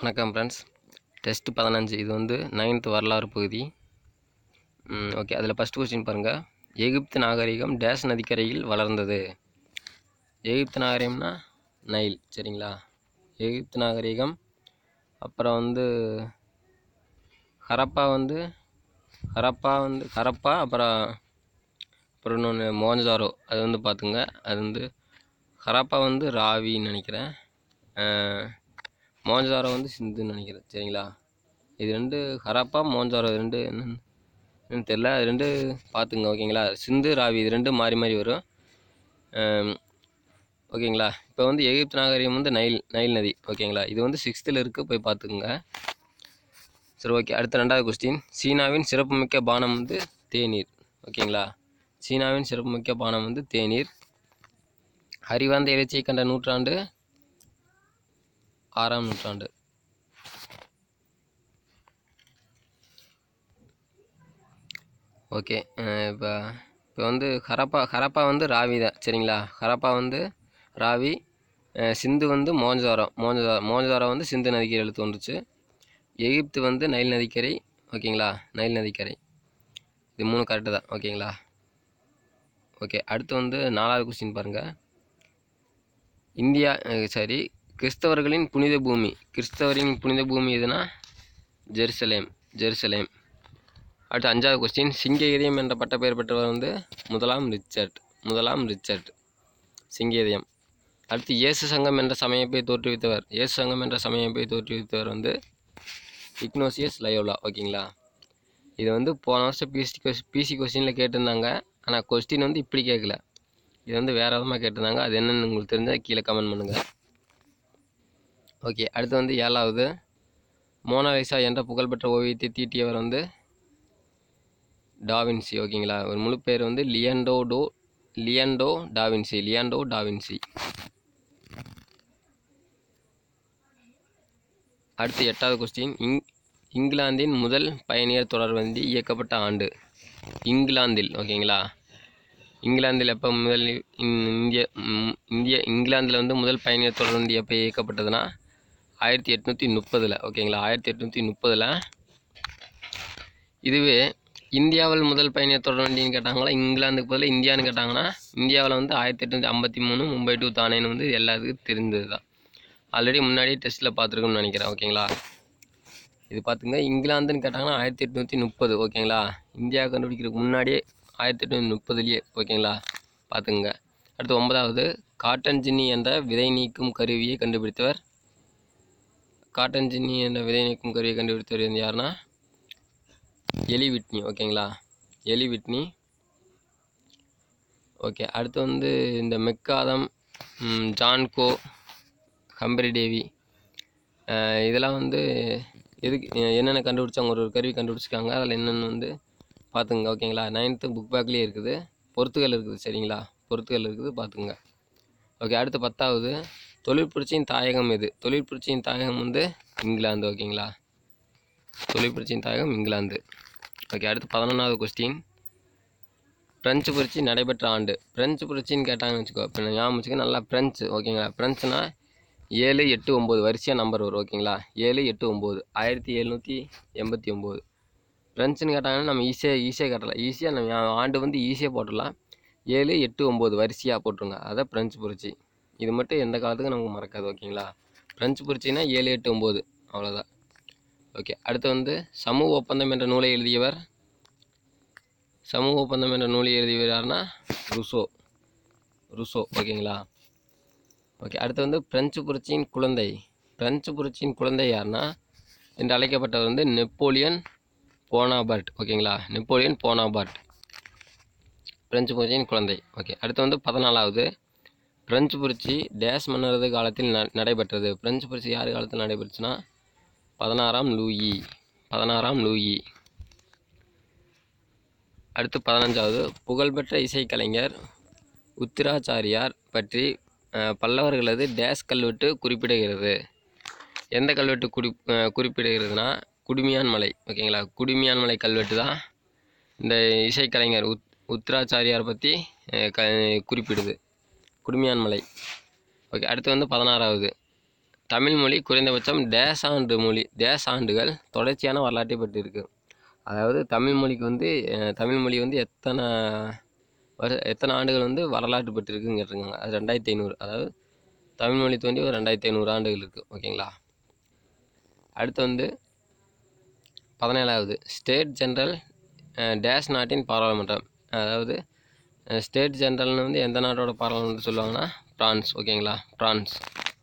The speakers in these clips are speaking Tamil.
வணக்கம் ஃப்ரெண்ட்ஸ் டெஸ்ட் பதினஞ்சு இது வந்து நைன்த் வரலாறு பகுதி ஓகே அதில் ஃபஸ்ட் கொஸ்டின் பாருங்கள் எகிப்து நாகரிகம் டேஸ் நதிக்கரையில் வளர்ந்தது எகிப்து நாகரிகம்னா நைல் சரிங்களா எகிப்து நாகரிகம் அப்புறம் வந்து ஹரப்பா வந்து ஹரப்பா வந்து ஹரப்பா அப்புறம் அப்புறம் இன்னொன்று மோஞ்சதாரோ அது வந்து பார்த்துங்க அது வந்து ஹரப்பா வந்து ராவின்னு நினைக்கிறேன் மோஞ்சதாரோ வந்து சிந்துன்னு நினைக்கிறேன் சரிங்களா இது ரெண்டு ஹரப்பா மோஞ்சதாரோ இது ரெண்டு என்னன்னு என்னன்னு தெரில அது ரெண்டு பார்த்துங்க ஓகேங்களா சிந்து ராவி இது ரெண்டும் மாறி மாறி வரும் ஆம், ஓகேங்களா இப்போ வந்து எகிப்து நாகரிகம் வந்து நைல் நைல் நதி ஓகேங்களா இது வந்து சிக்ஸ்த்தில் இருக்குது போய் பார்த்துக்குங்க சரி ஓகே அடுத்த ரெண்டாவது கொஸ்டின் சீனாவின் சிறப்புமிக்க பானம் வந்து தேநீர் ஓகேங்களா சீனாவின் சிறப்புமிக்க பானம் வந்து தேநீர் அறிவார்ந்த எழுச்சியை கண்ட நூற்றாண்டு ஆறாம் நூற்றாண்டு ஓகே இப்போ இப்போ வந்து ஹரப்பா ஹரப்பா வந்து ராவி தான் சரிங்களா ஹரப்பா வந்து ராவி அஹ் சிந்து வந்து மோஞ்சதாரம் மோஞ்சதாரம் மோஞ்சதாரம் வந்து சிந்து நதிக்கரையில் தோன்றுச்சு எகிப்து வந்து நைல் நதிக்கரை ஓகேங்களா நைல் நதிக்கரை இது மூணு கரெக்டு தான் ஓகேங்களா ஓகே அடுத்து வந்து நாலாவது கொஸ்டின் பாருங்கள் இந்தியா அஹ் சரி கிறிஸ்தவர்களின் புனித பூமி கிறிஸ்தவரின் புனித பூமி எதுனா ஜெருசலேம் ஜெருசலேம் அடுத்து அஞ்சாவது கொஸ்டின் சிங்க இதயம் என்ற பட்டப்பெயர் பெற்றவர் வந்து முதலாம் ரிச்சர்ட் முதலாம் ரிச்சர்ட் சிங்க இதயம் அடுத்து இயேசு சங்கம் என்ற சமயப்பை தோற்றுவித்தவர் இயேசு சங்கம் என்ற சமயப்பை தோற்றுவித்தவர் வந்து இக்னோசியஸ் லயோலா ஓகேங்களா இது வந்து போன வருஷம் பிசி கொஸ் பிசி கொஸ்டினில் கேட்டிருந்தாங்க ஆனால் கொஸ்டின் வந்து இப்படி கேட்கல இது வந்து வேறு விதமாக கேட்டிருந்தாங்க அது என்னன்னு உங்களுக்கு தெரிஞ்சால் கீழே கமெண்ட் பண்ணுங்கள் ஓகே அடுத்து வந்து ஏழாவது மோனாலிசா என்ற புகழ்பெற்ற ஓவியத்தை தீட்டியவர் வந்து டாவின்சி ஓகேங்களா ஒரு முழு பேர் வந்து லியண்டோ டோ லியண்டோ டாவின்சி லியண்டோ டாவின்சி அடுத்து எட்டாவது கொஸ்டின் இங் இங்கிலாந்தின் முதல் பயணியர் தொடர்வண்டி இயக்கப்பட்ட ஆண்டு இங்கிலாந்தில் ஓகேங்களா இங்கிலாந்தில் எப்போ முதல் இந்~ இந்திய ம், இந்திய இங்கிலாந்தில் வந்து முதல் பயணியர் தொடர்வண்டி எப்போ இயக்கப்பட்டதுன்னா ஆயிரத்தி எட்நூற்றி முப்பதில் ஓகேங்களா ஆயிரத்தி எட்நூற்றி முப்பதில் இதுவே இந்தியாவில் முதல் பயணியர் தொடர்வண்டின்னு கேட்டாங்களா இங்கிலாந்துக்கு பதிலாக இந்தியான்னு கேட்டாங்கன்னா இந்தியாவில் வந்து ஆயிரத்தி எட்நூற்றி ஐம்பத்தி மூணு மும்பை டு தானேன்னு வந்து எல்லாத்துக்கும் தெரிந்தது தான் ஆல்ரெடி முன்னாடியே டெஸ்ட்டில் பார்த்துருக்கோம்னு நினைக்கிறேன் ஓகேங்களா இது பார்த்துங்க இங்கிலாந்துன்னு கேட்டாங்கன்னா ஆயிரத்தி எட்நூற்றி முப்பது ஓகேங்களா இந்தியா கண்டுபிடிக்கிறதுக்கு முன்னாடியே ஆயிரத்தி எட்நூற்றி முப்பதுலேயே ஓகேங்களா பார்த்துங்க அடுத்து ஒன்பதாவது காட்டன் ஜின்னி என்ற விதை நீக்கும் கருவியை கண்டுபிடித்தவர் காட்டன் ஜின்னி என்ற விதை நீக்கும் கருவியை கண்டுபிடித்தவர் வந்து யாருன்னா எலி விட்னி ஓகேங்களா எலி விட்னி ஓகே அடுத்து வந்து இந்த மெக்காதம் ம், ஜான்கோ ஹம்பரி டேவி அஹ் இதெல்லாம் வந்து எதுக்கு என்னென்ன கண்டுபிடிச்சாங்க ஒரு ஒரு கருவி கண்டுபிடிச்சிருக்காங்க அதில் என்னென்னு வந்து பார்த்துங்க ஓகேங்களா நைன்த்து புக் பேக்லேயே இருக்குது பொறுத்துகள் இருக்குது சரிங்களா பொறுத்துகள் இருக்குது பார்த்துங்க ஓகே அடுத்து பத்தாவது தொழிற்புரட்சியின் தாயகம் எது தொழிற்புரட்சியின் தாயகம் வந்து இங்கிலாந்து ஓகேங்களா தொழிற்புரட்சியின் தாயகம் இங்கிலாந்து ஓகே அடுத்து பதினொன்றாவது கொஸ்டின் பிரெஞ்சு புரட்சி நடைபெற்ற ஆண்டு பிரெஞ்சு புரட்சின்னு கேட்டாங்கன்னு வச்சுக்கோ இப்போ ஞாபகம் வச்சுக்க நல்லா பிரெஞ்சு ஓகேங்களா பிரெஞ்சுனா ஏழு எட்டு ஒம்பது வரிசையாக நம்பர் வரும் ஓகேங்களா ஏழு எட்டு ஒம்பது ஆயிரத்தி எழுநூற்றி எண்பத்தி ஒம்பது ஃப்ரெண்ட்ஸ்னு கேட்டாங்கன்னா நம்ம ஈஸியாக ஈஸியாக கட்டலாம் ஈஸியாக நம்ம ஆண்டு வந்து ஈஸியாக போட்டுடலாம் ஏழு எட்டு ஒம்பது வரிசையாக போட்டுருங்க அதான் பிரெஞ்சு புரட்சி இது மட்டும் எந்த காலத்துக்கும் நமக்கு மறக்காது ஓகேங்களா பிரெஞ்சு புரட்சினா ஏழு எட்டு ஒம்பது அவ்வளோதான் ஓகே அடுத்து வந்து சமூக ஒப்பந்தம் என்ற நூலை எழுதியவர் சமூக ஒப்பந்தம் என்ற நூலை எழுதியவர் யாருன்னா ருசோ ருசோ ஓகேங்களா ஓகே அடுத்து வந்து பிரெஞ்சு புரட்சியின் குழந்தை பிரெஞ்சு புரட்சியின் குழந்தை யாருன்னா என்று அழைக்கப்பட்டவர் வந்து நெப்போலியன் போனாபர்ட் ஓகேங்களா நெப்போலியன் போனாபர்ட் பிரெஞ்சு புரட்சியின் குழந்தை ஓகே அடுத்து வந்து பதினாலாவது பிரெஞ்சு புரட்சி டேஸ் மன்னரது காலத்தில் ந நடைபெற்றது பிரெஞ்சு புரட்சி யார் காலத்தில் நடைபெற்றுச்சுன்னா பதினாறாம் லூயி பதினாறாம் லூயி அடுத்து பதினஞ்சாவது புகழ்பெற்ற இசைக்கலைஞர் உத்திராச்சாரியார் பற்றி அஹ், பல்லவர்களது டேஸ் கல்வெட்டு குறிப்பிடுகிறது எந்த கல்வெட்டு குறி அஹ், குறிப்பிடுகிறதுனா குடுமியான் மலை ஓகேங்களா குடுமியான் மலை கல்வெட்டு தான் இந்த இசைக்கலைஞர் உத் உத்திராச்சாரியார் பற்றி அஹ், க குறிப்பிடுது குடுமியான் மலை ஓகே அடுத்து வந்து பதினாறாவது தமிழ் மொழி குறைந்தபட்சம் டேசாண்டு மொழி தேசாண்டுகள் தொடர்ச்சியான வரலாற்றை பெற்றிருக்கு அதாவது தமிழ் மொழிக்கு வந்து அஹ், தமிழ் மொழி வந்து எத்தனை வரு எத்தனை ஆண்டுகள் வந்து வரலாற்று பெற்றிருக்குன்னு கேட்டிருக்காங்க அது ரெண்டாயிரத்தி ஐநூறு அதாவது தமிழ் மொழி தோண்டி ஒரு ரெண்டாயிரத்தி ஐநூறு ஆண்டுகள் இருக்குது ஓகேங்களா அடுத்து வந்து பதினேழாவது ஸ்டேட் ஜெனரல் டேஷ் நாட்டின் பாராளுமன்றம் அதாவது ஸ்டேட் ஜெனரல்னு வந்து எந்த நாட்டோட பாராளுமன்றம் சொல்லுவாங்கன்னா பிரான்ஸ் ஓகேங்களா பிரான்ஸ்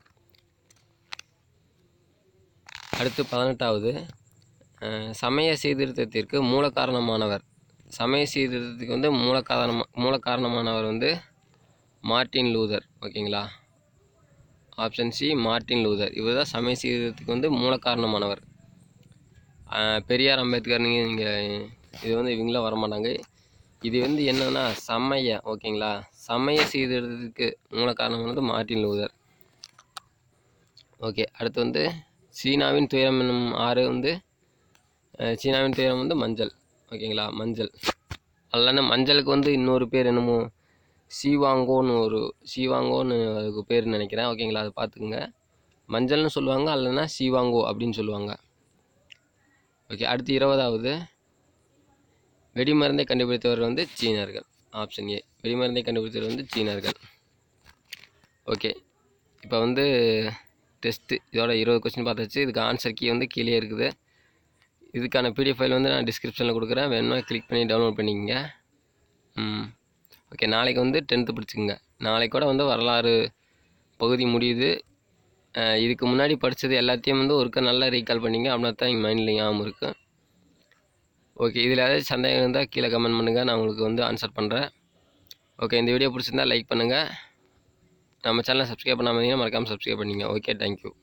அடுத்து பதினெட்டாவது அஹ், சமய சீர்திருத்தத்திற்கு மூல காரணமானவர் சமய சீர்திருத்தத்துக்கு வந்து மூல காரணமா மூல காரணமானவர் வந்து மார்ட்டின் லூதர் ஓகேங்களா ஆப்ஷன் சி மார்ட்டின் லூதர் இவர் தான் சமய சீர்திருத்தத்துக்கு வந்து மூல காரணமானவர் அஹ், பெரியார் அம்பேத்கர் நீங்கள் நீங்கள் இது வந்து இவங்களாம் வரமாட்டாங்க இது வந்து என்னன்னா சமய ஓகேங்களா சமய சீர்திருத்தத்துக்கு மூல காரணம் வந்து மார்ட்டின் லூதர் ஓகே அடுத்து வந்து சீனாவின் துயரம் என்னும் ஆறு வந்து அஹ், சீனாவின் துயரம் வந்து மஞ்சள் ஓகேங்களா மஞ்சள் அல்லனா மஞ்சளுக்கு வந்து இன்னொரு பேர் என்னமோ சீவாங்கோன்னு ஒரு சீவாங்கோன்னு அதுக்கு பேர் நினைக்கிறேன் ஓகேங்களா அதை பார்த்துக்குங்க மஞ்சள்னு சொல்லுவாங்க அல்லனா சீவாங்கோ அப்படின்னு சொல்லுவாங்க ஓகே அடுத்து இருபதாவது வெடிமருந்தை கண்டுபிடித்தவர் வந்து சீனர்கள் ஆப்ஷன் ஏ வெடிமருந்தை கண்டுபிடித்தவர் வந்து சீனர்கள் ஓகே இப்போ வந்து டெஸ்ட்டு இதோட இருபது கொஸ்டின் பார்த்தாச்சு இதுக்கு ஆன்சர் கீ வந்து கீழே இருக்குது இதுக்கான பிடிஎஃப் ஃபைல் வந்து நான் டிஸ்கிரிப்ஷனில் கொடுக்குறேன் வேணும்னா கிளிக் பண்ணி டவுன்லோட் பண்ணிக்கங்க ம் ஓகே நாளைக்கு வந்து டென்த்து படிச்சுக்கோங்க நாளைக்கு கூட வந்து வரலாறு பகுதி முடியுது அஹ் இதுக்கு முன்னாடி படித்தது எல்லாத்தையும் வந்து ஒருக்க நல்லா ரீகால் பண்ணிங்க அப்படின்னா தான் எங்கள் மைண்டில் ஞாபகம் இருக்குது ஓகே இதில் ஏதாச்சும் சந்தேகம் இருந்தால் கீழே கமெண்ட் பண்ணுங்கள் நான் உங்களுக்கு வந்து ஆன்சர் பண்ணுறேன் ஓகே இந்த வீடியோ பிடிச்சிருந்தா லைக் பண்ணுங்கள் நம்ம சேனலை சப்ஸ்கிரைப் பண்ணாமல் இருந்தீங்கன்னா மறக்காமல் சப்ஸ்கிரைப் பண்ணிங்க ஓகே தேங்க்யூ